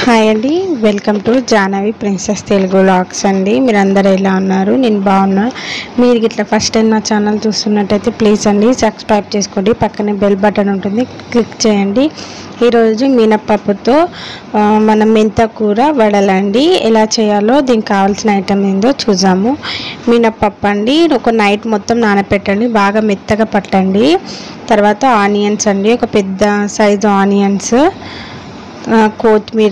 hi అండి welcome to Jahnavi princess Telugu vlogs అండి మీరందరూ ఎలా ఉన్నారు నేను బాగున్నా మీరు ఇట్లా ఫస్ట్ టైం నా ఛానల్ చూస్తున్నట్టయితే ప్లీజ్ అండి సబ్స్క్రైబ్ చేసుకోండి పక్కనే బెల్ బటన్ ఉంటుంది క్లిక్ చేయండి ఈరోజు మినప్పప్పుతో ఆ, మన మెంత కూర వడలండి ఎలా చేయాలో దీనికి కావాల్సిన ఐటమ్ ఏందో చూద్దాము మినప్పప్పు అండి ఒక నైట్ మొత్తం నానబెట్టండి బాగా మెత్తగా పట్టండి తర్వాత ఆనియన్స్ అండి ఒక పెద్ద సైజు ఆనియన్స్ ఆ, కొత్తిమీర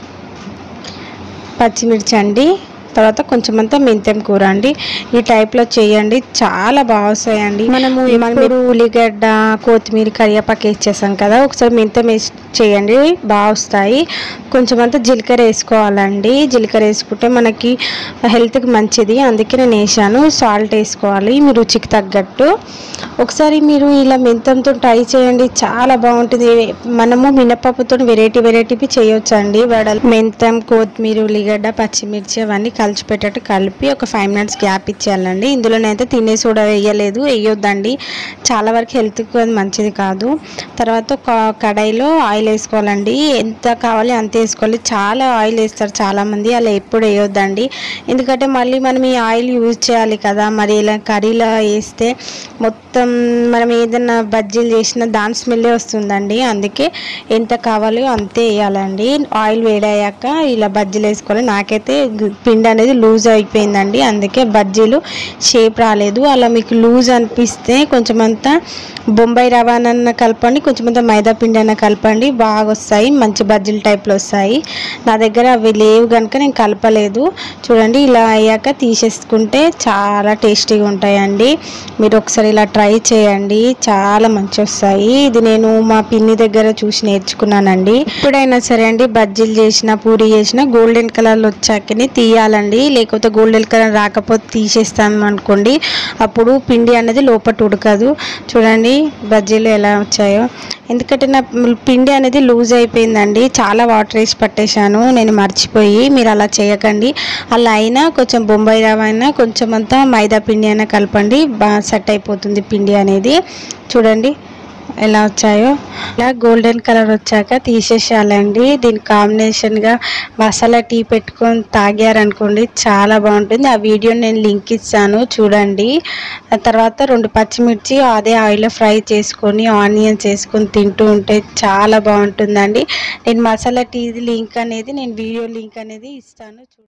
పచ్చిమిర్చి అండి తర్వాత కొంచెం అంతా మెంతెం కూర అండి ఈ టైప్లో చేయండి చాలా బాగా వస్తాయండి మనము ఎప్పుడు ఉల్లిగడ్డ కొత్తిమీర కరివేపాకు వేసేసాం కదా ఒకసారి మెంతం వేసి చేయండి బాగా వస్తాయి కొంచెం అంతా జీలకర్ర వేసుకోవాలండి జీలకర్ర వేసుకుంటే మనకి హెల్త్కి మంచిది అందుకే నేను వేసాను సాల్ట్ వేసుకోవాలి మీ రుచికి తగ్గట్టు ఒకసారి మీరు ఇలా మెంతంతో ట్రై చేయండి చాలా బాగుంటుంది మనము మినపప్పుతో వెరైటీ వెరైటీ చేయొచ్చండి వడలు మెంతం కొత్తిమీర ఉల్లిగడ్డ పచ్చిమిర్చి అవన్నీ కలిసిపెట్టట్టు కలిపి ఒక ఫైవ్ మినిట్స్ గ్యాప్ ఇచ్చేయాలండి ఇందులోనైతే తినే సోడా వేయలేదు వేయొద్దండి చాలా వరకు హెల్త్కి అది మంచిది కాదు తర్వాత ఒక కడాయిలో ఆయిల్ వేసుకోవాలండి ఎంత కావాలి అంత వేసుకోవాలి చాలా ఆయిల్ వేస్తారు చాలామంది అలా ఎప్పుడు వేయొద్దండి ఎందుకంటే మళ్ళీ మనం ఈ ఆయిల్ యూజ్ చేయాలి కదా మరి ఇలా కర్రీలో వేస్తే మొత్తం మనం ఏదైనా బజ్జీలు చేసినా దాని స్మెల్లే వస్తుందండి అందుకే ఎంత కావాలో అంతే వేయాలండి ఆయిల్ వేడయ్యాక ఇలా బజ్జీలు వేసుకోవాలి నాకైతే గు- పిండి అనేది లూజ్ అయిపోయిందండి అందుకే బజ్జీలు షేప్ రాలేదు అలా మీకు లూజ్ అనిపిస్తే కొంచెం అంతా బొంబాయి రవాణా కలపండి కొంచెం అంతా మైదా పిండి అయినా కలపండి బాగా వస్తాయి మంచి బజ్జీల టైప్లో వస్తాయి నా దగ్గర అవి లేవు కనుక నేను కలపలేదు చూడండి ఇలా అయ్యాక తీసేసుకుంటే చాలా టేస్టీగా ఉంటాయండి మీరు ఒకసారి ఇలా ట్రై చేయండి చాలా మంచి వస్తాయి ఇది నేను మా పిన్ని దగ్గర చూసి నేర్చుకున్నానండి ఎప్పుడైనా సరే అండి బజ్జీలు చేసిన పూరి చేసిన గోల్డెన్ కలర్లో వచ్చాకనే తీయాలండి లేకపోతే గోల్డెన్ కలర్ రాకపోతే తీసేస్తాం అనుకోండి అప్పుడు పిండి అనేది లోపల ఉడకదు చూడండి బజ్జీలు ఎలా వచ్చాయో ఎందుకంటే నా పిండి అనేది లూజ్ అయిపోయిందండి చాలా వాటర్ వేసి పట్టేశాను నేను మర్చిపోయి మీరు అలా చేయకండి అలా అయినా కొంచెం బొంబాయి రవ్వ అయినా కొంచెం అంతా మైదా పిండి అయినా కలపండి బాగా సెట్ అయిపోతుంది పిండి అనేది చూడండి ఎలా వచ్చాయో ఇలా గోల్డెన్ కలర్ వచ్చాక తీసేసేయాలండి దీని కాంబినేషన్గా మసాలా టీ పెట్టుకొని తాగారనుకోండి చాలా బాగుంటుంది ఆ వీడియో నేను లింక్ ఇస్తాను చూడండి ఆ తర్వాత రెండు పచ్చిమిర్చి అదే ఆయిల్లో ఫ్రై చేసుకొని ఆనియన్స్ వేసుకొని తింటూ ఉంటే చాలా బాగుంటుందండి నేను మసాలా టీ లింక్ అనేది నేను వీడియో లింక్ అనేది ఇస్తాను చూ-